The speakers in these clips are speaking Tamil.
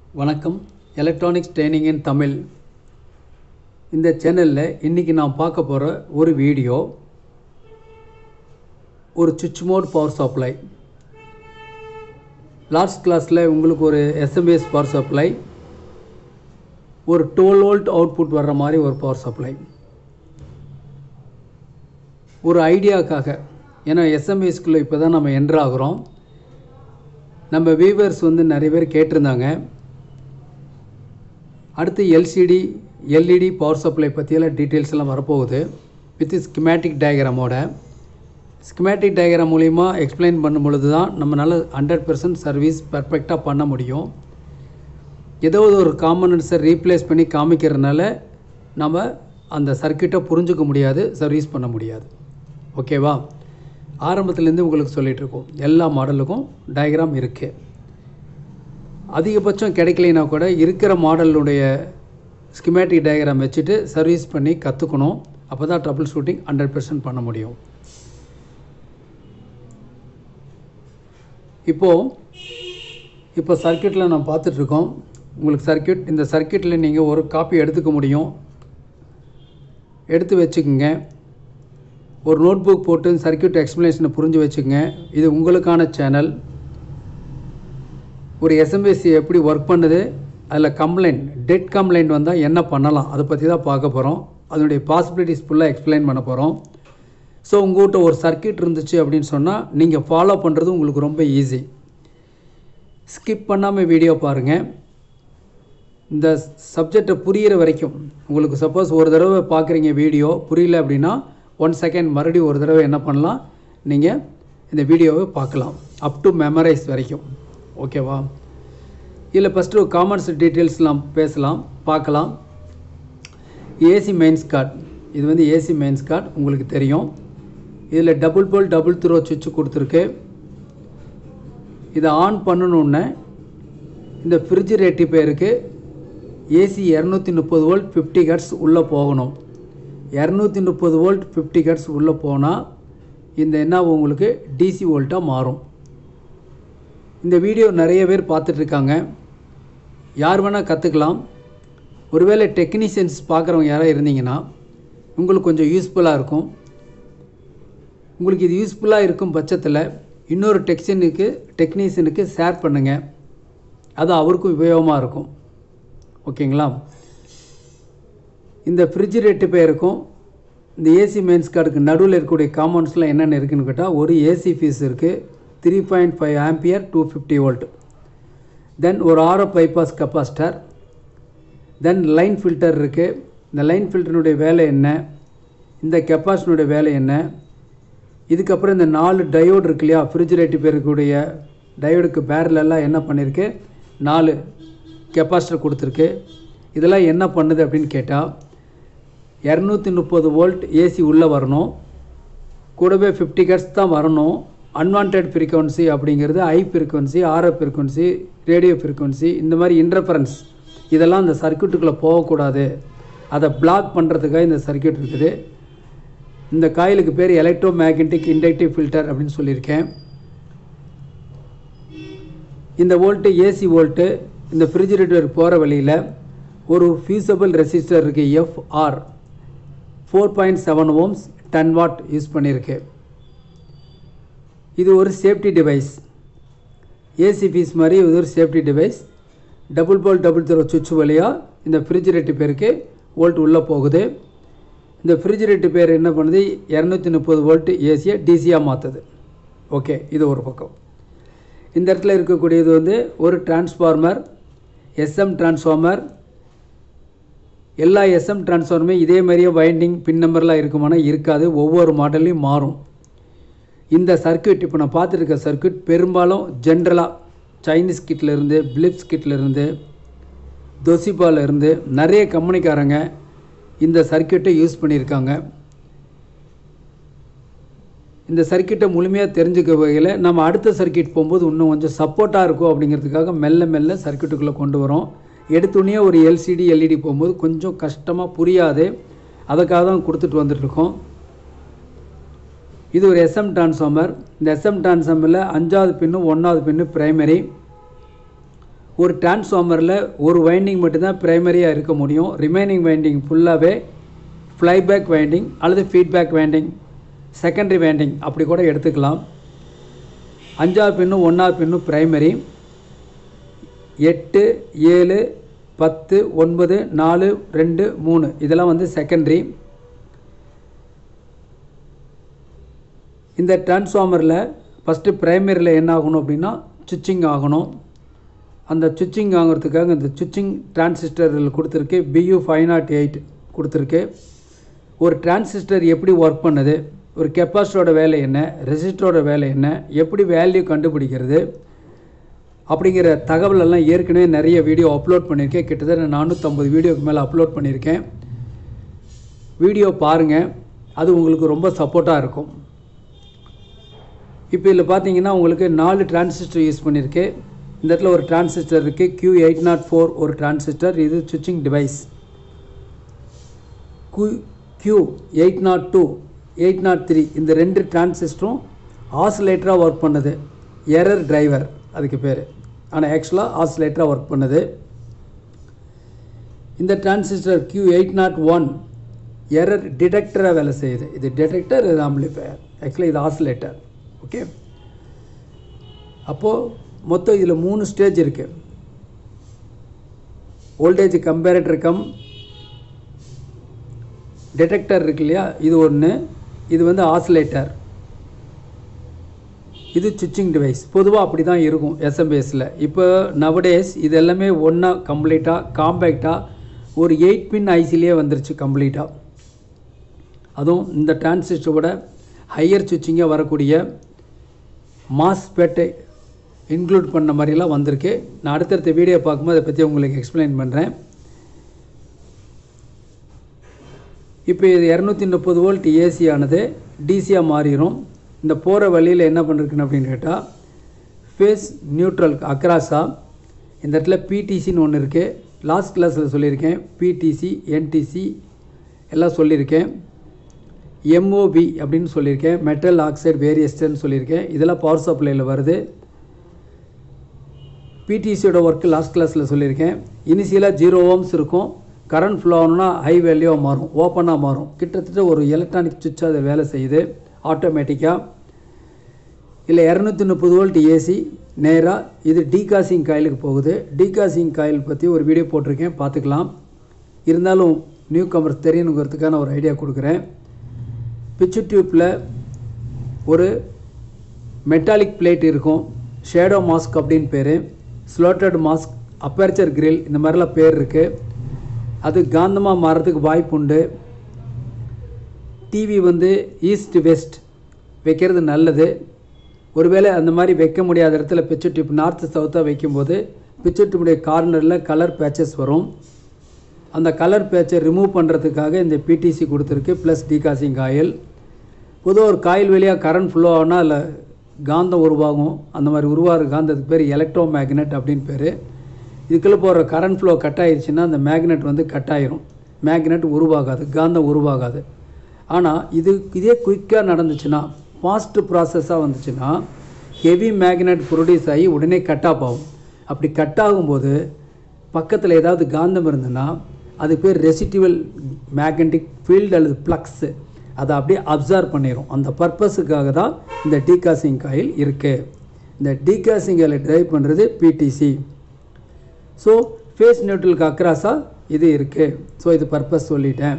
வணக்கம் எலக்ட்ரானிக்ஸ் ட்ரைனிங் இன் தமிழ் இந்த சேனலில் இன்றைக்கி நான் பார்க்க போகிற ஒரு வீடியோ ஒரு சுவிட்ச் மோட் பவர் சப்ளை லாஸ்ட் கிளாஸில் உங்களுக்கு ஒரு எஸ்எம்பிஎஸ் பவர் சப்ளை ஒரு டுவெல் வோல்ட் அவுட்புட் வர்ற மாதிரி ஒரு பவர் சப்ளை ஒரு ஐடியாக்காக ஏன்னா எஸ்எம்எஸ்குள்ளே இப்போ தான் நம்ம என்ட்ரு ஆகுறோம் நம்ம வீவர்ஸ் வந்து நிறைய பேர் கேட்டிருந்தாங்க அடுத்து எல்சிடி எல்இடி பவர் சப்ளை பற்றியெல்லாம் டீட்டெயில்ஸ் எல்லாம் வரப்போகுது வித் ஸ்கிமேட்டிக் டயக்ராமோட ஸ்கிமேட்டிக் டயக்ராம் மூலிமா எக்ஸ்பிளைன் பண்ணும் பொழுது தான் நம்மளால் ஹண்ட்ரட் பர்சன்ட் சர்வீஸ் பர்ஃபெக்டாக பண்ண முடியும் ஏதோ ஒரு காம்பனன்ட்ஸை ரீப்ளேஸ் பண்ணி காமிக்கிறதுனால நம்ம அந்த சர்க்கியூட்டை புரிஞ்சுக்க முடியாது சர்வீஸ் பண்ண முடியாது ஓகேவா ஆரம்பத்துலேருந்து உங்களுக்கு சொல்லிகிட்டு இருக்கோம் எல்லா மாடலுக்கும் டயக்ராம் இருக்குது அதிகபட்சம் கிடைக்கலைனா கூட இருக்கிற மாடலுடைய ஸ்கிமேட்டிக் டயக்ராம் வச்சுட்டு சர்வீஸ் பண்ணி கற்றுக்கணும் அப்போ தான் ட்ரபிள் ஷூட்டிங் ஹண்ட்ரட் பர்சன்ட் பண்ண முடியும் இப்போது இப்போ சர்க்கியூட்டில் நான் பார்த்துட்ருக்கோம் உங்களுக்கு சர்க்கியூட் இந்த சர்க்கியூட்டில் நீங்கள் ஒரு காப்பி எடுத்துக்க முடியும் எடுத்து வச்சுக்கோங்க ஒரு நோட் புக் போட்டு சர்க்கியூட் எக்ஸ்ப்ளனேஷனை புரிஞ்சு வச்சுக்கோங்க இது உங்களுக்கான சேனல் ஒரு எஸ்எம்பிஎஸ்சி எப்படி ஒர்க் பண்ணுது அதில் கம்ப்ளைண்ட் டெட் கம்ப்ளைண்ட் வந்தால் என்ன பண்ணலாம் அதை பற்றி தான் பார்க்க போகிறோம் அதனுடைய பாசிபிலிட்டிஸ் ஃபுல்லாக எக்ஸ்பிளைன் பண்ண போகிறோம் ஸோ உங்கள்கிட்ட ஒரு சர்க்கியூட் இருந்துச்சு அப்படின்னு சொன்னால் நீங்கள் ஃபாலோ பண்ணுறது உங்களுக்கு ரொம்ப ஈஸி ஸ்கிப் பண்ணாமல் வீடியோ பாருங்கள் இந்த சப்ஜெக்டை புரிகிற வரைக்கும் உங்களுக்கு சப்போஸ் ஒரு தடவை பார்க்குறீங்க வீடியோ புரியல அப்படின்னா ஒன் செகண்ட் மறுபடியும் ஒரு தடவை என்ன பண்ணலாம் நீங்கள் இந்த வீடியோவை பார்க்கலாம் அப் டு மெமரைஸ் வரைக்கும் ஓகேவா இதில் ஃபஸ்ட்டு காமர்ஸ் டீட்டெயில்ஸ்லாம் பேசலாம் பார்க்கலாம் ஏசி மெயின்ஸ் கார்டு இது வந்து ஏசி மெயின்ஸ் கார்டு உங்களுக்கு தெரியும் இதில் டபுள் போல் டபுள் த்ரோ சுவிட்ச் கொடுத்துருக்கு இதை ஆன் பண்ணணுன்னே இந்த ஃப்ரிட்ஜ் ரெட்டிஃபையருக்கு ஏசி இரநூத்தி முப்பது வோல்ட் ஃபிஃப்டி ஹெர்ட்ஸ் உள்ளே போகணும் இரநூத்தி முப்பது வோல்ட் ஃபிஃப்டி ஹெர்ட்ஸ் உள்ளே போனால் இந்த என்ன உங்களுக்கு டிசி வோல்ட்டாக மாறும் இந்த வீடியோ நிறைய பேர் பார்த்துட்ருக்காங்க யார் வேணால் கற்றுக்கலாம் ஒருவேளை டெக்னீஷியன்ஸ் பார்க்குறவங்க யாராவது இருந்தீங்கன்னா உங்களுக்கு கொஞ்சம் யூஸ்ஃபுல்லாக இருக்கும் உங்களுக்கு இது யூஸ்ஃபுல்லாக இருக்கும் பட்சத்தில் இன்னொரு டெக்ஷனுக்கு டெக்னீஷியனுக்கு ஷேர் பண்ணுங்கள் அது அவருக்கும் உபயோகமாக இருக்கும் ஓகேங்களா இந்த ஃப்ரிட்ஜ் ரெட்டிஃபையருக்கும் இந்த ஏசி மெயின்ஸ் கார்டுக்கு நடுவில் இருக்கக்கூடிய காம்பவுண்ட்ஸ்லாம் என்னென்ன இருக்குதுன்னு கேட்டால் ஒரு ஏசி ஃபீஸ் இருக்குது three point five ampere two fifty volt then ஒரு arrow bypass capacitor then line filter இருக்குது இந்த லைன் ஃபில்டருடைய வேலை என்ன இந்த கெப்பாசிட்டனுடைய வேலை என்ன இதுக்கப்புறம் இந்த நாலு டயோடு இருக்கு இல்லையா ஃப்ரிட்ஜ் ரெட்டிஃபையருக்குடைய டயோடுக்கு பேரலெல்லாம் என்ன பண்ணியிருக்கு நாலு கெப்பாசிட்டர் கொடுத்துருக்கு இதெல்லாம் என்ன பண்ணுது அப்படின்னு கேட்டால் இரநூத்தி முப்பது வோல்ட் ஏசி உள்ளே வரணும் கூடவே ஃபிஃப்டி கட்ஸ் தான் வரணும் அன்வான்ட் ஃப்ரீக்வன்சி அப்படிங்கிறது I frequency RF frequency radio frequency இந்த மாதிரி இன்டர்ஃபரன்ஸ் இதெல்லாம் இந்த சர்க்கியூட்டுக்குள்ளே போகக்கூடாது அதை பிளாக் பண்ணுறதுக்காக இந்த சர்க்கியூட் இருக்குது இந்த காயிலுக்கு பேர் எலக்ட்ரோ மேக்னெட்டிக் இண்டக்டிவ் ஃபில்டர் அப்படின்னு சொல்லியிருக்கேன் இந்த வோல்ட்டு ஏசி வோல்ட்டு இந்த ஃப்ரிட்ஜிரேட்டர் போகிற வழியில் ஒரு ஃபியூசபிள் ரெசிஸ்டர் இருக்குது FR four point seven ohms ten watt use பண்ணியிருக்கு இது ஒரு சேஃப்டி டிவைஸ் ஏசி ஃபீஸ் மாதிரி இது ஒரு safety device double pole double throw சுவிட்ச் வழியாக இந்த ஃப்ரிட்ஜ் ரெட்டு பேருக்கு வோல்ட் உள்ளே போகுது இந்த ஃப்ரிட்ஜ் ரெட்டு பேர் என்ன பண்ணுது இரநூத்தி முப்பது வோல்ட் ஏசியை டிசியாக மாற்றுது ஓகே இது ஒரு பக்கம் இந்த இடத்துல இருக்கக்கூடியது வந்து ஒரு டிரான்ஸ்ஃபார்மர் எஸ்எம் டிரான்ஸ்ஃபார்மர் எல்லா எஸ்எம் டிரான்ஸ்ஃபார்மே இதே மாதிரியே வைண்டிங் பின் நம்பர்லாம் இருக்குமானா இருக்காது ஒவ்வொரு மாடல்லையும் மாறும் இந்த சர்க்கியூட் இப்போ நான் பார்த்துருக்க சர்க்கியூட் பெரும்பாலும் ஜென்ரலாக சைனீஸ் கிட்லேருந்து பிலிப்ஸ் கிட்லேருந்து இருந்து நிறைய கம்பெனிக்காரங்க இந்த சர்க்கியூட்டை யூஸ் பண்ணியிருக்காங்க இந்த சர்க்கியூட்டை முழுமையாக தெரிஞ்சுக்க வகையில் நம்ம அடுத்த சர்க்கியூட் போகும்போது இன்னும் கொஞ்சம் சப்போர்ட்டாக இருக்கும் அப்படிங்கிறதுக்காக மெல்ல மெல்ல சர்க்கியூட்டுக்குள்ளே கொண்டு வரோம் எடுத்துனே ஒரு எல்சிடி எல்இடி போகும்போது கொஞ்சம் கஷ்டமாக புரியாது அதுக்காக தான் கொடுத்துட்டு வந்துட்டுருக்கோம் இது ஒரு எஸ்எம் டிரான்ஸ்ஃபார்மர் இந்த எஸ்எம் டிரான்ஸ்ஃபார்மரில் அஞ்சாவது பின்னு ஒன்றாவது பின்னு பிரைமரி ஒரு டிரான்ஸ்ஃபார்மரில் ஒரு வைண்டிங் மட்டும்தான் ப்ரைமரியாக இருக்க முடியும் ரிமைனிங் வைண்டிங் ஃபுல்லாகவே ஃப்ளைபேக் வைண்டிங் அல்லது ஃபீட்பேக் வைண்டிங் செகண்டரி வைண்டிங் அப்படி கூட எடுத்துக்கலாம் அஞ்சாவது பின்னும் ஒன்றாவது பின்னும் ப்ரைமரி எட்டு ஏழு பத்து ஒன்பது நாலு ரெண்டு மூணு இதெல்லாம் வந்து செகண்டரி இந்த டிரான்ஸ்ஃபார்மரில் ஃபஸ்ட்டு ப்ரைமரியில் என்ன ஆகணும் அப்படின்னா சுவிட்சிங் ஆகணும் அந்த சுவிட்சிங் ஆகிறதுக்காக இந்த சுவிட்சிங் டிரான்சிஸ்டரில் கொடுத்துருக்கு பியூ ஃபைவ் நாட் எயிட் கொடுத்துருக்கு ஒரு டிரான்சிஸ்டர் எப்படி ஒர்க் பண்ணுது ஒரு கெப்பாசிட்டரோட வேலை என்ன ரெசிஸ்டரோட வேலை என்ன எப்படி வேல்யூ கண்டுபிடிக்கிறது அப்படிங்கிற தகவல் எல்லாம் ஏற்கனவே நிறைய வீடியோ அப்லோட் பண்ணியிருக்கேன் கிட்டத்தட்ட நானூற்றம்பது வீடியோக்கு மேலே அப்லோட் பண்ணியிருக்கேன் வீடியோ பாருங்கள் அது உங்களுக்கு ரொம்ப சப்போர்ட்டாக இருக்கும் இப்போ இதில் பார்த்தீங்கன்னா உங்களுக்கு நாலு டிரான்சிஸ்டர் யூஸ் பண்ணியிருக்கு இந்த இடத்துல ஒரு டிரான்சிஸ்டர் இருக்குது கியூ எயிட் நாட் ஃபோர் ஒரு டிரான்சிஸ்டர் இது சுவிட்சிங் டிவைஸ் கு Q eight nought two eight nought three இந்த ரெண்டு டிரான்சிஸ்டரும் ஆசிலேட்டராக ஒர்க் பண்ணுது எரர் டிரைவர் அதுக்கு பேர் ஆனால் ஆக்சுவலாக ஆசிலேட்டராக ஒர்க் பண்ணுது இந்த transistor Q eight nought one error டிடெக்டராக வேலை செய்யுது இது டிடெக்டர் இது ஆம்பிளிஃபயர் ஆக்சுவலாக இது ஆசிலேட்டர் ஓகே அப்போது மொத்தம் இதில் மூணு ஸ்டேஜ் இருக்குது வோல்டேஜ் கம்பேரட்டர் கம் டிடெக்டர் இருக்கு இல்லையா இது ஒன்று இது வந்து ஆசிலேட்டர் இது சுவிட்சிங் டிவைஸ் பொதுவாக அப்படி தான் இருக்கும் எஸ்எம்பிஎஸில் இப்போ நவடேஸ் இது எல்லாமே ஒன்றா கம்ப்ளீட்டாக காம்பேக்டாக ஒரு எயிட் பின் ஐசிலேயே வந்துருச்சு கம்ப்ளீட்டாக அதுவும் இந்த டிரான்சிஸ்டரோட ஹையர் சுவிட்சிங்காக வரக்கூடிய மாஸ்பெட்டை இன்க்ளூட் பண்ண மாதிரிலாம் வந்திருக்கு நான் அடுத்தடுத்த வீடியோ பார்க்கும்போது அதை பற்றி உங்களுக்கு எக்ஸ்பிளைன் பண்ணுறேன் இப்போ இது இரநூத்தி முப்பது வோல்ட் ஏசி ஆனது டிசியாக மாறிடும் இந்த போகிற வழியில் என்ன பண்ணிருக்குன்னு அப்படின்னு கேட்டால் ஃபேஸ் நியூட்ரல் அக்ராஸா இந்த இடத்துல பிடிசின்னு ஒன்று இருக்குது லாஸ்ட் கிளாஸில் சொல்லியிருக்கேன் பிடிசி என்டிசி எல்லாம் சொல்லியிருக்கேன் எம்ஓபி அப்படின்னு சொல்லியிருக்கேன் மெட்டல் ஆக்சைடு வேரியஸ்டர்னு சொல்லியிருக்கேன் இதெல்லாம் பவர் சப்ளையில் வருது பிடிசியோட ஒர்க்கு லாஸ்ட் கிளாஸில் சொல்லியிருக்கேன் இனிஷியலாக ஜீரோ ஓம்ஸ் இருக்கும் கரண்ட் ஃப்ளோ ஆகணும்னா ஹை வேல்யூவாக மாறும் ஓப்பனாக மாறும் கிட்டத்தட்ட ஒரு எலக்ட்ரானிக் சுவிட்ச் அது வேலை செய்யுது ஆட்டோமேட்டிக்காக இல்லை இரநூத்தி முப்பது வோல்ட் ஏசி நேராக இது டீகாசிங் காயிலுக்கு போகுது டீகாசிங் காயில் பற்றி ஒரு வீடியோ போட்டிருக்கேன் பார்த்துக்கலாம் இருந்தாலும் நியூ கமர்ஸ் தெரியணுங்கிறதுக்கான ஒரு ஐடியா கொடுக்குறேன் பிச்சு டியூப்பில் ஒரு மெட்டாலிக் பிளேட் இருக்கும் ஷேடோ மாஸ்க் அப்படின்னு பேர் ஸ்லோட்டட் மாஸ்க் அப்பேர்ச்சர் கிரில் இந்த மாதிரிலாம் பேர் இருக்குது அது காந்தமாக மாறுறதுக்கு வாய்ப்பு உண்டு டிவி வந்து ஈஸ்ட் வெஸ்ட் வைக்கிறது நல்லது ஒருவேளை அந்த மாதிரி வைக்க முடியாத இடத்துல பிச்சு டியூப் நார்த் சவுத்தாக வைக்கும்போது பிச்சு டியூப்புடைய கார்னரில் கலர் பேச்சஸ் வரும் அந்த கலர் பேச்சை ரிமூவ் பண்ணுறதுக்காக இந்த பிடிசி கொடுத்துருக்கு ப்ளஸ் டீகாசிங் காயில் பொதுவாக ஒரு காயில் வழியாக கரண்ட் ஃப்ளோ ஆனால் அதில் காந்தம் உருவாகும் அந்த மாதிரி உருவாகிற காந்தத்துக்கு பேர் எலக்ட்ரோ மேக்னெட் அப்படின்னு பேர் இதுக்குள்ளே போகிற கரண்ட் ஃப்ளோ கட் ஆயிடுச்சுன்னா அந்த மேக்னெட் வந்து கட் ஆயிரும் மேக்னெட் உருவாகாது காந்தம் உருவாகாது ஆனால் இது இதே குயிக்காக நடந்துச்சுன்னா ஃபாஸ்ட் ப்ராசஸாக வந்துச்சுன்னா ஹெவி மேக்னெட் ப்ரொடியூஸ் ஆகி உடனே கட் ஆஃப் ஆகும் அப்படி கட் ஆகும்போது பக்கத்தில் ஏதாவது காந்தம் இருந்ததுன்னா அது பேர் ரெசிட்டிவல் மேக்னெட்டிக் ஃபீல்டு அல்லது ப்ளக்ஸு அதை அப்படியே அப்சர்வ் பண்ணிடும் அந்த பர்பஸுக்காக தான் இந்த டீகாசிங் காயில் இருக்குது இந்த டீகாசிங் காயில் ட்ரைவ் பண்ணுறது பிடிசி ஸோ ஃபேஸ் நியூட்ரலுக்கு அக்ராஸாக இது இருக்குது ஸோ இது பர்பஸ் சொல்லிட்டேன்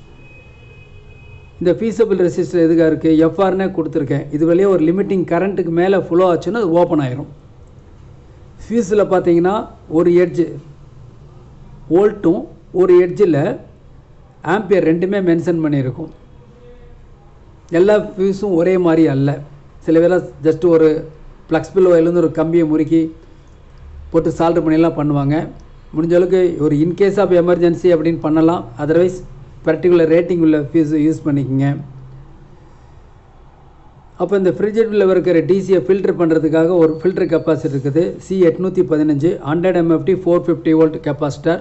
இந்த ஃபீஸபிள் ரெசிஸ்டர் எதுக்காக இருக்குது எஃப்ஆர்னே கொடுத்துருக்கேன் இது வழியே ஒரு லிமிட்டிங் கரண்ட்டுக்கு மேலே ஃப்ளோ ஆச்சுன்னா அது ஓப்பன் ஆயிரும் ஃபியூஸில் பார்த்தீங்கன்னா ஒரு எட்ஜு வோல்ட்டும் ஒரு எட்ஜில் ஆம்பியர் ரெண்டுமே மென்ஷன் பண்ணியிருக்கும் எல்லா ஃபியூஸும் ஒரே மாதிரி அல்ல சில பேர் ஜஸ்ட் ஒரு ஃப்ளக்ஸ்பிள் ஒயர்லேருந்து ஒரு கம்பியை முறுக்கி போட்டு சால்வ் பண்ணிலாம் பண்ணுவாங்க முடிஞ்ச அளவுக்கு ஒரு இன்கேஸ் ஆஃப் எமர்ஜென்சி அப்படின்னு பண்ணலாம் அதர்வைஸ் பர்டிகுலர் ரேட்டிங் உள்ள ஃபீஸ் யூஸ் பண்ணிக்கோங்க அப்போ இந்த ஃப்ரிட்ஜில் இருக்கிற டிசியை ஃபில்டர் பண்ணுறதுக்காக ஒரு ஃபில்டர் கெப்பாசிட்டர் இருக்குது சி எட்நூற்றி பதினஞ்சு hundred MFD four fifty volt capacitor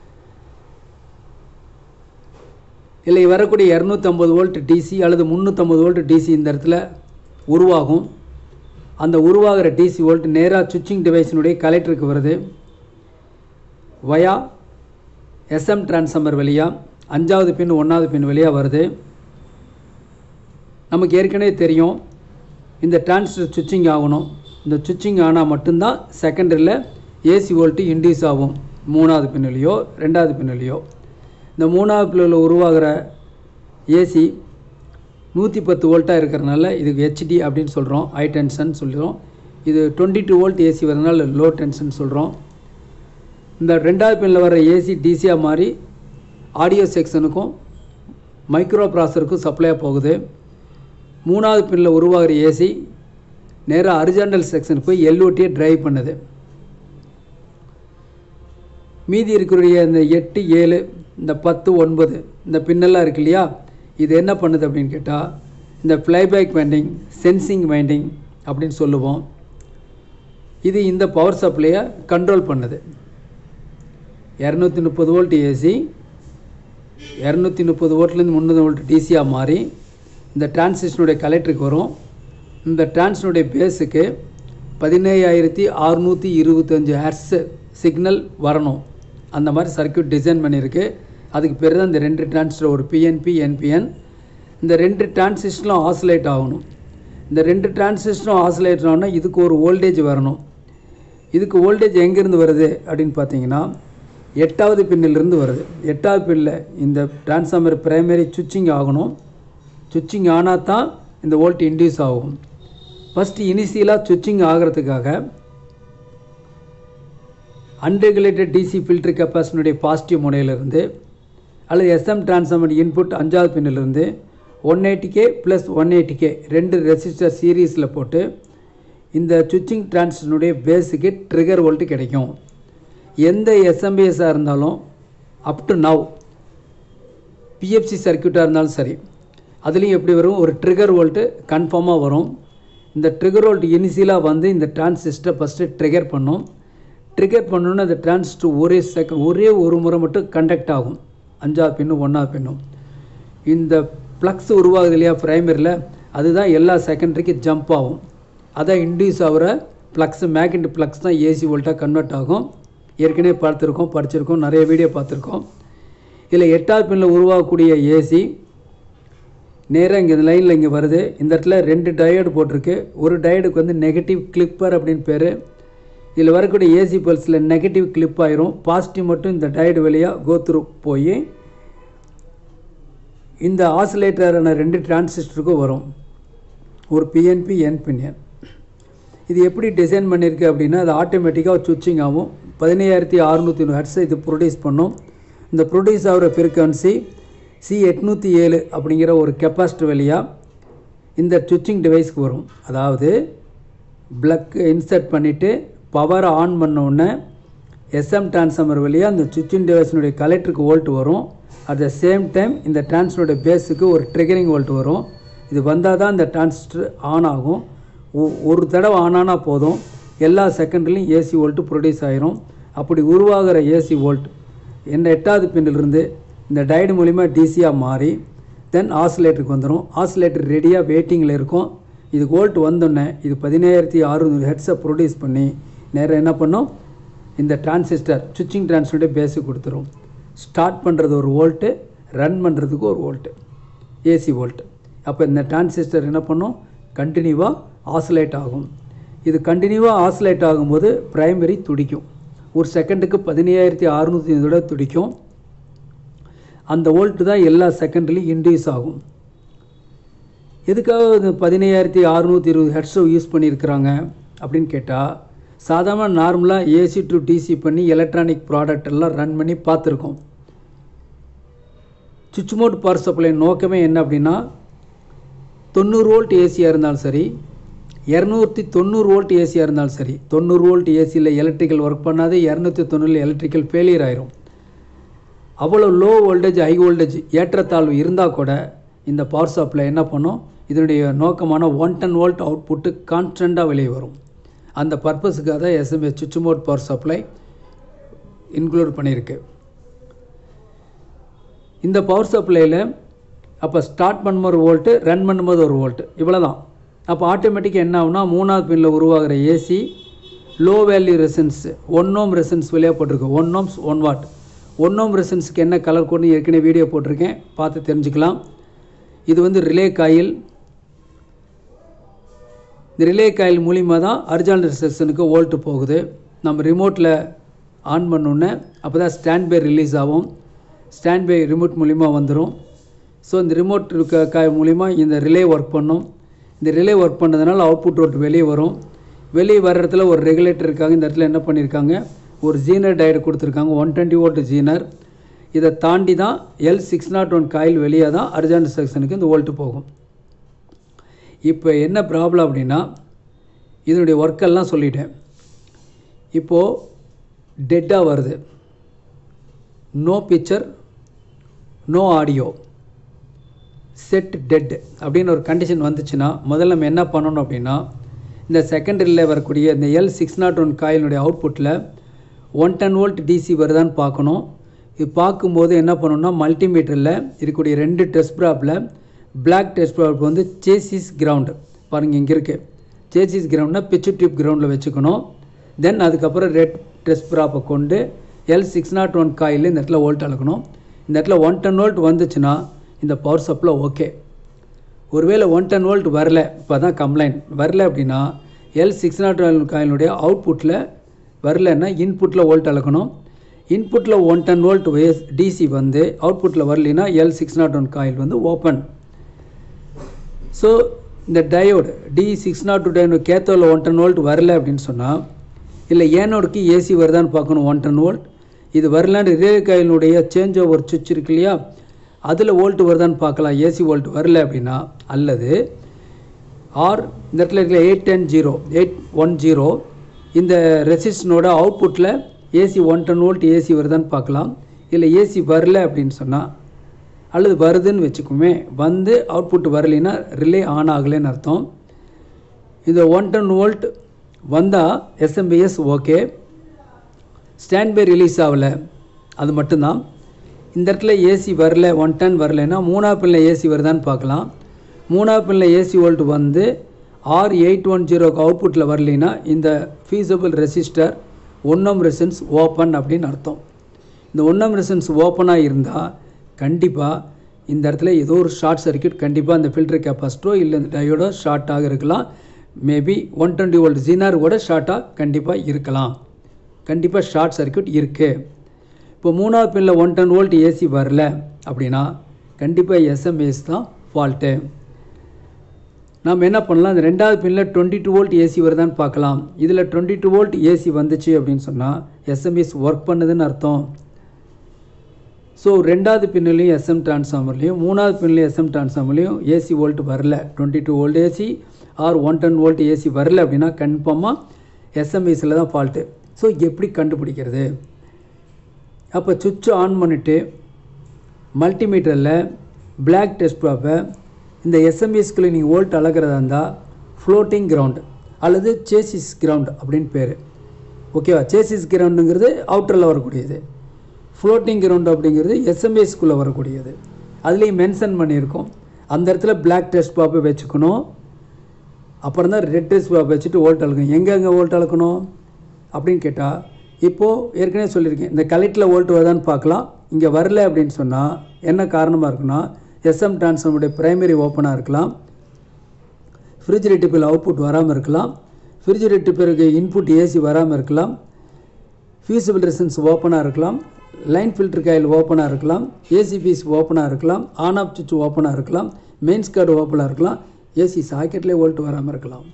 இல்லை வரக்கூடிய இரநூத்தம்பது வோல்ட் டிசி அல்லது முந்நூற்றம்பது வோல்ட் டிசி இந்த இடத்துல உருவாகும் அந்த உருவாகிற டிசி வோல்ட் நேராக சுவிட்சிங் டிவைஸினுடைய கலெக்டருக்கு வருது வயா எஸ்எம் டிரான்ஸ்ஃபார்மர் வழியாக அஞ்சாவது பின் ஒன்றாவது பின் வழியாக வருது நமக்கு ஏற்கனவே தெரியும் இந்த டிரான்சிஸ்டர் சுவிட்சிங் ஆகணும் இந்த சுவிட்சிங் ஆனால் மட்டும்தான் செகண்டரியில் ஏசி வோல்ட்டு இன்டியூஸ் ஆகும் மூணாவது பின்னிலையோ ரெண்டாவது பின்னிலையோ இந்த மூணாவது பின்னில் உருவாகிற ஏசி நூற்றி பத்து வோல்ட்டாக இருக்கிறனால இதுக்கு ஹெச்டி அப்படின்னு சொல்கிறோம் ஹை டென்ஷன் சொல்கிறோம் இது டுவெண்ட்டி டூ வோல்ட் ஏசி வரதுனால லோ டென்ஷன் சொல்கிறோம் இந்த ரெண்டாவது பின்னில் வர ஏசி டிசியாக மாறி ஆடியோ செக்ஷனுக்கும் மைக்ரோ ப்ராசருக்கும் சப்ளையாக போகுது மூணாவது பின்னில் உருவாகிற ஏசி நேராக அரிஜாண்டல் செக்ஷனுக்கு போய் எல்ஓடியை டிரைவ் பண்ணுது மீதி இருக்கிற இந்த எட்டு ஏழு இந்த பத்து ஒன்பது இந்த பின்னெல்லாம் இருக்கு இல்லையா இது என்ன பண்ணுது அப்படின்னு கேட்டால் இந்த ஃப்ளைபேக் வைண்டிங் சென்சிங் வைண்டிங் அப்படின்னு சொல்லுவோம் இது இந்த பவர் சப்ளையை கண்ட்ரோல் பண்ணுது இரநூத்தி முப்பது வோல்ட் ஏசி இரநூத்தி முப்பது வோல்ட்லேருந்து முந்நூறு வோல்ட் டிசியாக மாறி இந்த டிரான்சிஸ்டனுடைய கலெக்டருக்கு வரும் இந்த டிரான்ஸ்னுடைய பேஸுக்கு பதினேழாயிரத்தி அறுநூற்றி இருபத்தஞ்சி ஹெர்ட்ஸ் சிக்னல் வரணும் அந்த மாதிரி சர்க்யூட் டிசைன் பண்ணியிருக்கு அதுக்கு பேர் தான் இந்த ரெண்டு டிரான்சிஸ்டர் ஒரு பிஎன்பி என்பிஎன் இந்த ரெண்டு டிரான்சிஸ்டரும் ஆசிலேட் ஆகணும் இந்த ரெண்டு டிரான்சிஸ்டரும் ஆசிலேட் ஆகணும்னா இதுக்கு ஒரு வோல்டேஜ் வரணும் இதுக்கு வோல்டேஜ் எங்கேருந்து வருது அப்படின்னு பார்த்தீங்கன்னா எட்டாவது பின்னிலிருந்து வருது எட்டாவது பின்னில் இந்த டிரான்ஸ்ஃபார்மர் பிரைமரி சுவிட்சிங் ஆகணும் சுவிட்சிங் ஆனால் தான் இந்த வோல்ட் இன்டியூஸ் ஆகும் ஃபஸ்ட்டு இனிஷியலாக சுவிட்சிங் ஆகிறதுக்காக அன்ரெகுலேட்டட் டிசி ஃபில்டர் கெப்பாசிட்டியுடைய பாசிட்டிவ் முனையிலிருந்து அல்லது எஸ்எம் டிரான்ஸ்ஃபார்மர் இன்புட் அஞ்சாவது பின்னிலிருந்து one eighty K plus one eighty K ரெண்டு ரெசிஸ்டர் சீரீஸில் போட்டு இந்த சுவிட்சிங் டிரான்சிஸ்டனுடைய பேஸுக்கு ட்ரிகர் வோல்ட்டு கிடைக்கும் எந்த எஸ்எம்பிஎஸ்ஸாக இருந்தாலும் அப் டு நவ் பிஎஃப்சி சர்க்கியூட்டாக இருந்தாலும் சரி அதுலேயும் எப்படி வரும் ஒரு ட்ரிகர் வோல்ட்டு கன்ஃபார்மாக வரும் இந்த ட்ரிகர் வோல்ட் இனிஷியலாக வந்து இந்த டிரான்சிஸ்டரை ஃபஸ்ட்டு ட்ரிகர் பண்ணும் ட்ரிகர் பண்ணோன்னே அந்த டிரான்சிஸ்டர் ஒரே செகண்ட் ஒரே ஒரு முறை மட்டும் கண்டக்ட் ஆகும் அஞ்சாவது பின்னும் ஒன்றாவது பின்னும் இந்த ப்ளக்ஸ் உருவாகுது இல்லையா ப்ரைமரியில் அதுதான் எல்லா செகண்டரிக்கு ஜம்ப் ஆகும் அதான் இன்டியூஸ் ஆகிற ப்ளக்ஸ் மேக்னெட் ப்ளக்ஸ் தான் ஏசி வோல்ட்டாக கன்வெர்ட் ஆகும் ஏற்கனவே பார்த்துருக்கோம் படிச்சிருக்கோம் நிறைய வீடியோ பார்த்துருக்கோம் இதில் எட்டாவது பின்னில் உருவாகக்கூடிய ஏசி நேராக இங்கே இந்த லைனில் இங்கே வருது இந்த இடத்துல ரெண்டு டயர்டு போட்டிருக்கு ஒரு டயர்டுக்கு வந்து நெகட்டிவ் கிளிப்பர் அப்படின்னு பேர் இதில் வரக்கூடிய ஏசி பல்ஸில் நெகட்டிவ் கிளிப் ஆயிரும் பாசிட்டிவ் மட்டும் இந்த டயர்டு வழியாக கோத்ரூ போய் இந்த ஆசிலேட்டரான ரெண்டு டிரான்சிஸ்டருக்கும் வரும் ஒரு பிஎன்பி என்பிஎன் இது எப்படி டிசைன் பண்ணியிருக்கு அப்படின்னா அது ஆட்டோமேட்டிக்காக சுவிட்சிங் ஆகும் பதினையாயிரத்தி அறுநூற்றி ஹெட்ஸை இது ப்ரொடியூஸ் பண்ணும் இந்த ப்ரொடியூஸ் ஆகிற ஃப்ரீக்வன்சி சி எட்நூற்றி ஏழு அப்படிங்கிற ஒரு கெப்பாசிட்டர் வழியாக இந்த சுவிட்சிங் டிவைஸ்க்கு வரும் அதாவது ப்ளக் இன்சர்ட் பண்ணிவிட்டு பவரை ஆன் பண்ண உடனே எஸ்எம் டிரான்ஸ்ஃபார்மர் வழியாக அந்த சுவிட்சிங் டிவைஸினுடைய கலெக்டருக்கு வோல்ட் வரும் அட் த சேம் டைம் இந்த டிரான்ஸ்ஃபருடைய பேஸுக்கு ஒரு ட்ரிகரிங் வோல்ட் வரும் இது வந்தால் தான் இந்த டிரான்சிஸ்டர் ஆன் ஆகும் ஒ- ஒரு தடவை ஆன் ஆனால் போதும் எல்லா செகண்ட்லையும் ஏசி வோல்ட்டு ப்ரொடியூஸ் ஆயிரும் அப்படி உருவாகிற ஏசி வோல்ட் என்ன எட்டாவது பின்னிலிருந்து இந்த டயடு மூலிமா டிசியாக மாறி தென் ஆசிலேட்டருக்கு வந்துடும் ஆசிலேட்டர் ரெடியாக வெயிட்டிங்கில் இருக்கும் இது வோல்ட் வந்தோடனே இது பதினேழாயிரத்தி அறுநூறு ஹெட்ஸை ப்ரொடியூஸ் பண்ணி நேராக என்ன பண்ணும் இந்த டிரான்சிஸ்டர் சுவிட்சிங் டிரான்சிஸ்டருடைய பேஸுக்கு கொடுத்துரும் ஸ்டார்ட் பண்ணுறது ஒரு வோல்ட்டு ரன் பண்ணுறதுக்கு ஒரு வோல்ட்டு ஏசி வோல்ட் அப்போ இந்த டிரான்சிஸ்டர் என்ன பண்ணும் கண்டினியூவாக ஆசிலேட் ஆகும் இது கண்டினியூவாக ஆசிலேட் ஆகும்போது பிரைமரி துடிக்கும் ஒரு செகண்டுக்கு பதினையாயிரத்தி அறுநூற்றி தடவை துடிக்கும் அந்த வோல்ட்டு தான் எல்லா செகண்ட்லேயும் இன்டியூஸ் ஆகும் எதுக்காக இந்த பதினையாயிரத்தி அறுநூற்றி இருபது ஹெட்ஸை யூஸ் பண்ணியிருக்கிறாங்க அப்படின்னு கேட்டால் சாதாரண நார்மலாக ஏசி டு டிசி பண்ணி எலக்ட்ரானிக் ப்ராடக்ட் எல்லாம் ரன் பண்ணி பார்த்துருக்கோம் சுவிட்ச் மோட் பவர் சப்ளை நோக்கமே என்ன அப்படின்னா தொண்ணூறு வோல்ட் ஏசியாக இருந்தாலும் சரி இரநூத்தி தொண்ணூறு வோல்ட் ஏசியாக இருந்தாலும் சரி தொண்ணூறு வோல்ட் ஏசியில் எலக்ட்ரிக்கல் ஒர்க் பண்ணாது இரநூத்தி தொண்ணூறில் எலக்ட்ரிக்கல் ஃபெயிலியர் ஆயிரும் அவ்வளோ லோ வோல்டேஜ் ஹை வோல்டேஜ் ஏற்றத்தாழ்வு இருந்தால் கூட இந்த பவர் சப்ளை என்ன பண்ணும் இதனுடைய நோக்கமான ஒன் டென் வோல்ட் அவுட்புட்டு கான்ஸ்டண்ட்டாக வெளியே வரும் அந்த பர்பஸுக்காக தான் எஸ்எம்ஏ சுவிட்ச் மோட் பவர் சப்ளை இன்க்ளூட் பண்ணியிருக்கு இந்த பவர் சப்ளையில் அப்போ ஸ்டார்ட் பண்ணும்போது ஒரு வோல்ட்டு ரன் பண்ணும்போது ஒரு வோல்ட்டு இவ்வளோ தான் அப்போ ஆட்டோமேட்டிக்காக என்ன ஆகும்னா மூணாவது பின்னில் உருவாகிற AC low value resistance one ohm resistance வெளியாக போட்டிருக்கு one ohms one watt one ohm ரெசன்ஸ்க்கு என்ன கலர் கோட்னு ஏற்கனவே வீடியோ போட்டிருக்கேன் பார்த்து தெரிஞ்சுக்கலாம் இது வந்து ரிலே காயில் இந்த ரிலே காயில் மூலிமா தான் அர்ஜானல் செக்ஷனுக்கு வோல்ட்டு போகுது நம்ம ரிமோட்டில் ஆன் பண்ணோன்னே அப்போ தான் ஸ்டாண்ட் பை ரிலீஸ் ஆகும் ஸ்டாண்ட் பை ரிமோட் மூலிமா வந்துடும் ஸோ இந்த ரிமோட் இருக்க காய் மூலிமா இந்த ரிலே ஒர்க் பண்ணும் இந்த ரிலே ஒர்க் பண்ணதுனால அவுட்புட் ரோட் வெளியே வரும் வெளியே வர இடத்துல ஒரு ரெகுலேட்டர் இருக்காங்க இந்த இடத்துல என்ன பண்ணியிருக்காங்க ஒரு ஜீனர் டயர் கொடுத்துருக்காங்க ஒன் டுவெண்ட்டி வோல்ட் ஜீனர் இதை தாண்டி தான் L six nought one coil வெளியே தான் அர்ஜானல் செக்ஷனுக்கு இந்த வோல்ட்டு போகும் இப்போ என்ன ப்ராப்ளம் அப்படின்னா இதனுடைய ஒர்க்கெல்லாம் சொல்லிட்டேன் இப்போது டெட்டாக வருது no picture no audio set dead அப்படின்னு ஒரு கண்டிஷன் வந்துச்சுன்னா முதல்ல நம்ம என்ன பண்ணணும் அப்படின்னா இந்த செகண்டரியில் வரக்கூடிய இந்த எல் சிக்ஸ் நாட் ஒன் காயினுடைய அவுட்புட்டில் ஒன் டென் வோல்ட் டிசி வருதான்னு பார்க்கணும் இது பார்க்கும்போது என்ன பண்ணணும்னா மல்டிமீட்டரில் இருக்கக்கூடிய ரெண்டு டெஸ்ட் ப்ராப்பில் பிளாக் டெஸ்ட் ப்ராப் வந்து சேசிஸ் கிரவுண்டு பாருங்கள் இங்கே இருக்குது சேசிஸ் கிரவுண்ட்னா பிச்சு டியூப் கிரவுண்டில் வச்சுக்கணும் தென் அதுக்கப்புறம் ரெட் டெஸ்ட் ப்ராப்பை கொண்டு L six nought one coil இந்த இடத்துல வோல்ட் அளக்கணும் இந்த இடத்துல ஒன் டென் வோல்ட் வந்துச்சுன்னா இந்த பவர் சப்ளை ஓகே ஒருவேளை ஒன் டென் வோல்ட் வரல இப்போ தான் கம்ப்ளைண்ட் வரல அப்படின்னா எல் சிக்ஸ் நாட் ஒன் காயினுடைய அவுட்புட்டில் வரலன்னா இன்புட்டில் வோல்ட் அளக்கணும் இன்புட்டில் one ten volt was DC வந்து அவுட்புட்டில் வரலைன்னா L six nought one coil வந்து ஓப்பன் ஸோ இந்த diode D six nought two diode கேத்தோவில் ஒன் டென் வோல்ட் வரல அப்படின்னு சொன்னால் இல்லை ஏனோடுக்கு ஏசி வருதான்னு பார்க்கணும் ஒன் டென் வோல்ட் இது வரலான்னு ரிலே காயினுடைய சேஞ்ச் ஓவர் சுவிட்ச் இருக்கு இல்லையா அதில் வோல்ட் வருதான்னு பார்க்கலாம் ஏசி வோல்ட் வரல அப்படின்னா அல்லது ஆர் இந்த இடத்துல இருக்கிற eight ten zero eight one zero இந்த ரெசிஸ்டனோட அவுட்புட்டில் AC one ten volt AC வருதான்னு பார்க்கலாம் இல்லை ஏசி வரல அப்படின்னு சொன்னால் அல்லது வருதுன்னு வச்சுக்கோமே வந்து அவுட்புட் வரலைன்னா ரிலே ஆன் ஆகலைன்னு அர்த்தம் இந்த ஒன் டென் வோல்ட் வந்தால் SMPS okay standby release ஆகலை அது மட்டும்தான் இந்த இடத்துல ஏசி வரல ஒன் டென் வரலைன்னா மூணாவது பின்னில் ஏசி வருதான்னு பார்க்கலாம் மூணாவது பின்னில் ஏசி வோல்ட் வந்து ஆர் எயிட் ஒன் ஜீரோக்கு அவுட்புட்டில் வரலைன்னா இந்த ஃபீஸபிள் ரெசிஸ்டர் ஒன்னம் ரெசன்ஸ் ஓப்பன் அப்படின்னு அர்த்தம் இந்த ஒன்னம் ரெசன்ஸ் ஓப்பனாக இருந்தால் கண்டிப்பாக இந்த இடத்துல ஏதோ ஒரு ஷார்ட் சர்க்யூட் கண்டிப்பாக அந்த ஃபில்டர் கெப்பாசிட்டோ இல்லை இந்த டயோடோ ஷார்ட்டாக இருக்கலாம் maybe one twenty volt zener கூட ஷார்ட்டாக கண்டிப்பாக இருக்கலாம் கண்டிப்பாக ஷார்ட் சர்க்யூட் இருக்குது இப்போ மூணாவது பின்னில் ஒன் டென் வோல்ட் ஏசி வரல அப்படின்னா கண்டிப்பாக எஸ்எம்ஏஸ் தான் ஃபால்ட்டு நாம் என்ன பண்ணலாம் இந்த ரெண்டாவது பின்னில் டுவெண்ட்டி டூ வோல்ட் ஏசி வருதான்னு பார்க்கலாம் இதில் டுவெண்ட்டி டூ வோல்ட் ஏசி வந்துச்சு அப்படின்னு சொன்னால் எஸ்எம்எஸ் ஒர்க் பண்ணுதுன்னு அர்த்தம் ஸோ ரெண்டாவது பின்னிலையும் எஸ்எம் டிரான்ஸ்ஃபார்மர்லேயும் மூணாவது பின்னிலையும் எஸ்எம் டிரான்ஸ்ஃபார்மர்லேயும் ஏசி வோல்ட் வரல twenty two volt AC or one ten volt AC வரல அப்படின்னா கன்ஃபார்மாக எஸ்எம்எஸில் தான் ஃபால்ட்டு ஸோ எப்படி கண்டுபிடிக்கிறது அப்போ சுவிட்ச் ஆன் பண்ணிவிட்டு மல்டிமீட்டரில் பிளாக் டெஸ்ட் ப்ராப்பை இந்த எஸ்எம்எஸ்குள்ளே நீங்கள் வோல்ட் அளக்கிறதா இருந்தால் ஃப்ளோட்டிங் கிரவுண்ட் அல்லது சேசிஸ் கிரவுண்ட் அப்படின்னு பேர் ஓகேவா சேசிஸ் கிரவுண்டுங்கிறது அவுட்டரில் வரக்கூடியது ஃப்ளோட்டிங் கிரவுண்ட் அப்படிங்கிறது எஸ்எம்எஸ்குள்ளே வரக்கூடியது அதுலேயும் மென்ஷன் பண்ணியிருக்கோம் அந்த இடத்துல பிளாக் டெஸ்ட் பாப்பை வச்சுக்கணும் அப்புறம் தான் ரெட் டெஸ்ட் பாப்பை வச்சுட்டு வோல்ட் அளக்கணும் எங்கெங்கே வோல்ட் அளக்கணும் அப்படின்னு கேட்டால் இப்போது ஏற்கனவே சொல்லியிருக்கேன் இந்த கலெக்டில் வோல்ட் வருதான்னு பார்க்கலாம் இங்கே வரல அப்படின்னு சொன்னால் என்ன காரணமாக இருக்குன்னா எஸ்எம் டிரான்ஸ்ஃபார்முடைய பிரைமரி ஓப்பனாக இருக்கலாம் ஃப்ரிட்ஜ் ரெட்டிப்பில் அவுட்புட் வராமல் இருக்கலாம் ஃப்ரிட்ஜ் ரெட்டிப்பிற்கு இன்புட் ஏசி வராமல் இருக்கலாம் ஃபியூசிபிள் ரெசன்ஸ் ஓப்பனாக இருக்கலாம் லைன் ஃபில்டர் காயில் ஓப்பனாக இருக்கலாம் ஏசி பீஸ் ஓப்பனாக இருக்கலாம் ஆன் ஆஃப் சுவிட்ச் ஓப்பனாக இருக்கலாம் மெயின்ஸ் கார்டு ஓப்பனாக இருக்கலாம் ஏசி சாக்கெட்லேயே வோல்ட் வராமல் இருக்கலாம்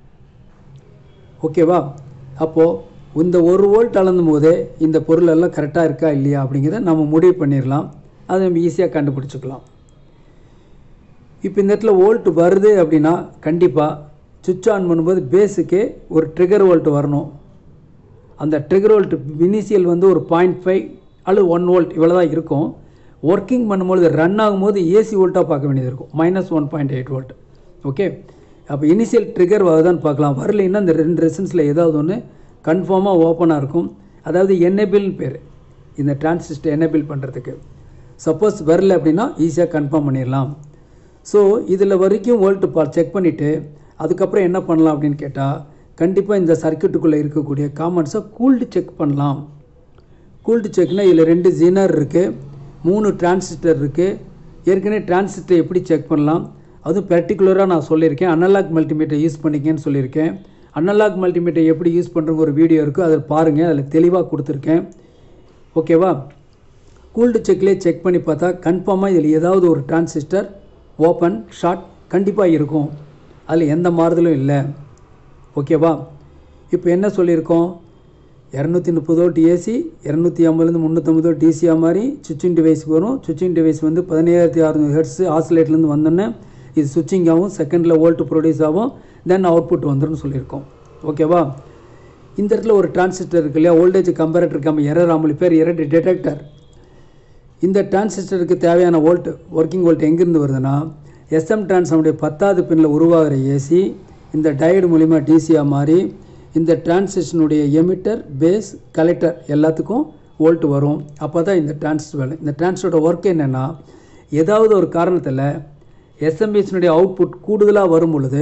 ஓகேவா அப்போது இந்த ஒரு வோல்ட் அளந்தும் போதே இந்த பொருள் எல்லாம் கரெக்டாக இருக்கா இல்லையா அப்படிங்கிறத நம்ம முடிவு பண்ணிடலாம் அதை நம்ம ஈஸியாக கண்டுபிடிச்சிக்கலாம் இப்போ இந்த இடத்துல வோல்ட் வருது அப்படின்னா கண்டிப்பாக சுவிட்ச் ஆன் பண்ணும்போது பேஸுக்கே ஒரு ட்ரிகர் வோல்ட் வரணும் அந்த ட்ரிகர் வோல்ட் இனிஷியல் வந்து ஒரு பாயிண்ட் ஃபைவ் அல்லது ஒன் வோல்ட் இவ்வளோ தான் இருக்கும் ஒர்க்கிங் பண்ணும்போது ரன் ஆகும்போது ஏசி வோல்ட்டாக பார்க்க வேண்டியது இருக்கும் minus one point eight volt okay அப்போ இனிஷியல் ட்ரிகர் வருதான்னு பார்க்கலாம் வரலைன்னா இந்த ரெண்டு ரெசன்ஸில் ஏதாவது ஒன்று கன்ஃபார்மாக ஓப்பனாக இருக்கும் அதாவது என்னபிள்னு பேர் இந்த டிரான்சிஸ்டர் என்னபிள் பண்ணுறதுக்கு சப்போஸ் வரல அப்படின்னா ஈஸியாக கன்ஃபார்ம் பண்ணிடலாம் ஸோ இதில் வரைக்கும் வோல்ட் பா செக் பண்ணிவிட்டு அதுக்கப்புறம் என்ன பண்ணலாம் அப்படின்னு கேட்டால் கண்டிப்பாக இந்த சர்க்கியூட்டுக்குள்ளே இருக்கக்கூடிய காமன்ஸை கூல்டு செக் பண்ணலாம் கூல்டு செக்னா இதில் ரெண்டு ஜீனர் இருக்குது மூணு டிரான்சிஸ்டர் இருக்குது ஏற்கனவே டிரான்சிஸ்டர் எப்படி செக் பண்ணலாம் அதுவும் பர்டிகுலராக நான் சொல்லியிருக்கேன் அனலாக் மல்டிமீட்டர் யூஸ் பண்ணிக்கேன்னு சொல்லியிருக்கேன் அனலாக் மல்டிமீட்டர் எப்படி யூஸ் பண்ணுறங்க ஒரு வீடியோ இருக்குது அதை பாருங்கள் அதில் தெளிவாக கொடுத்துருக்கேன் ஓகேவா கூல்டு செக்லேயே செக் பண்ணி பார்த்தா கன்ஃபார்மாக இதில் ஏதாவது ஒரு டிரான்சிஸ்டர் ஓப்பன் ஷார்ட் கண்டிப்பாக இருக்கும் அதில் எந்த மாறுதலும் இல்லை ஓகேவா இப்போ என்ன சொல்லியிருக்கோம் இரநூத்தி முப்பது வோல்ட் ஏசி இரநூத்தி ஐம்பதுலேருந்து முந்நூற்றம்பது வோல்ட் டிசியாக மாதிரி சுவிட்சிங் டிவைஸ்க்கு வரும் சுவிட்சிங் டிவைஸ் வந்து பதினேழாயிரத்தி அறுநூறு ஹெர்ட்ஸ் ஆசிலேட்லேருந்து வந்தோன்னே இது சுவிட்சிங் ஆகும் செகண்டில் வோல்ட் ப்ரொடியூஸ் ஆகும் தென் அவுட்புட் வந்துடும் சொல்லியிருக்கோம் ஓகேவா இந்த இடத்துல ஒரு டிரான்சிஸ்டர் இருக்கு இல்லையா வோல்டேஜ் கம்பேரட்டர் கம் எரர் பேர் எரர் டிடெக்டர் இந்த டிரான்சிஸ்டருக்கு தேவையான வோல்ட் ஒர்க்கிங் வோல்ட் எங்கேருந்து வருதுன்னா எஸ்எம் டிரான்ஸ்ஃபார்முடைய பத்தாவது பின்னில் உருவாகிற ஏசி இந்த டயர்டு மூலிமா டிசியாக மாறி இந்த டிரான்சிஸ்டனுடைய எமிட்டர் பேஸ் கலெக்டர் எல்லாத்துக்கும் வோல்ட் வரும் அப்போ தான் இந்த டிரான்சிஸ்டர் வேலை இந்த டிரான்சிஸ்டரோட ஒர்க் என்னென்னா ஏதாவது ஒரு காரணத்தில் எஸ்எம்பிஎஸ்னுடைய அவுட்புட் கூடுதலாக வரும் பொழுது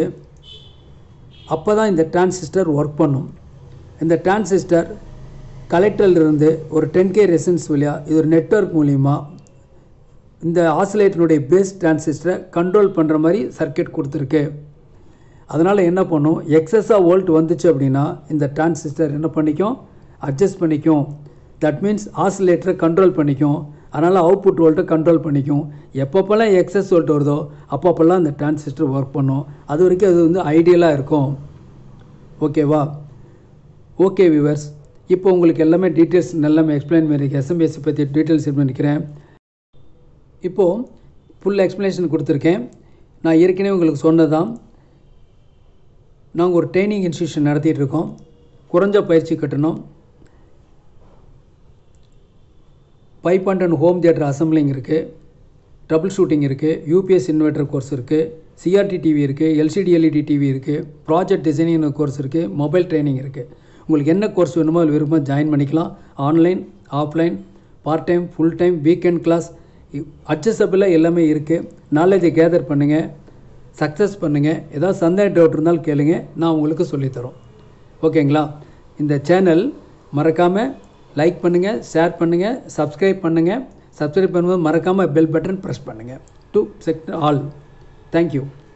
அப்போ தான் இந்த டிரான்சிஸ்டர் ஒர்க் பண்ணும் இந்த டிரான்சிஸ்டர் கலெக்டர்லேருந்து ஒரு டென் கே ரெசன்ஸ் வழியாக இது ஒரு நெட்வொர்க் மூலிமா இந்த ஆசிலேட்டனுடைய பேஸ் டிரான்சிஸ்டரை கண்ட்ரோல் பண்ணுற மாதிரி சர்க்கியூட் கொடுத்துருக்கு அதனால் என்ன பண்ணும் எக்ஸஸாக வோல்ட் வந்துச்சு அப்படின்னா இந்த டிரான்சிஸ்டர் என்ன பண்ணிக்கும் அட்ஜஸ்ட் பண்ணிக்கும் தட் மீன்ஸ் ஆசிலேட்டரை கண்ட்ரோல் பண்ணிக்கும் அதனால் அவுட்புட் வோல்ட்டை கண்ட்ரோல் பண்ணிக்கும் எப்பப்போல்லாம் எக்ஸஸ் வோல்ட் வருதோ அப்பப்போல்லாம் இந்த டிரான்சிஸ்டர் ஒர்க் பண்ணும் அது வரைக்கும் அது வந்து ஐடியலாக இருக்கும் ஓகேவா ஓகே வியூவர்ஸ் இப்போ உங்களுக்கு எல்லாமே டீட்டெயில்ஸ் எல்லாமே எக்ஸ்பிளைன் பண்ணியிருக்கேன் எஸ்எம்பிஎஸ்சி பற்றி டீட்டெயில்ஸ் பண்ணிக்கிறேன் இப்போது ஃபுல் எக்ஸ்ப்ளனேஷன் கொடுத்துருக்கேன் நான் ஏற்கனவே உங்களுக்கு சொன்னதான் நாங்கள் ஒரு ட்ரைனிங் இன்ஸ்டியூஷன் நடத்திட்டு இருக்கோம் குறைஞ்ச பயிற்சி கட்டணம் பைப் and and home theatre assembling இருக்குது ட்ரபிள் ஷூட்டிங் இருக்குது யூபிஎஸ் இன்வெர்டர் கோர்ஸ் இருக்குது சிஆர்டி டிவி இருக்குது எல்சிடி எல்இடி டிவி இருக்குது ப்ராஜெக்ட் டிசைனிங் கோர்ஸ் இருக்குது மொபைல் ட்ரைனிங் இருக்குது உங்களுக்கு என்ன கோர்ஸ் வேணுமோ அதில் விரும்ப ஜாயின் பண்ணிக்கலாம் online offline part time full time weekend class அட்ஜஸ்டபிளாக எல்லாமே இருக்குது நாலேஜை கேதர் பண்ணுங்கள் சக்ஸஸ் பண்ணுங்கள் ஏதாவது சந்தேக டவுட் இருந்தாலும் கேளுங்க நான் உங்களுக்கு சொல்லித்தரோம் ஓகேங்களா இந்த சேனல் மறக்காமல் லைக் பண்ணுங்கள் ஷேர் பண்ணுங்கள் சப்ஸ்கிரைப் பண்ணுங்கள் சப்ஸ்கிரைப் பண்ணும்போது மறக்காமல் பெல் பட்டன் ப்ரெஸ் பண்ணுங்கள் டு செக்ட் ஆல் தேங்க்யூ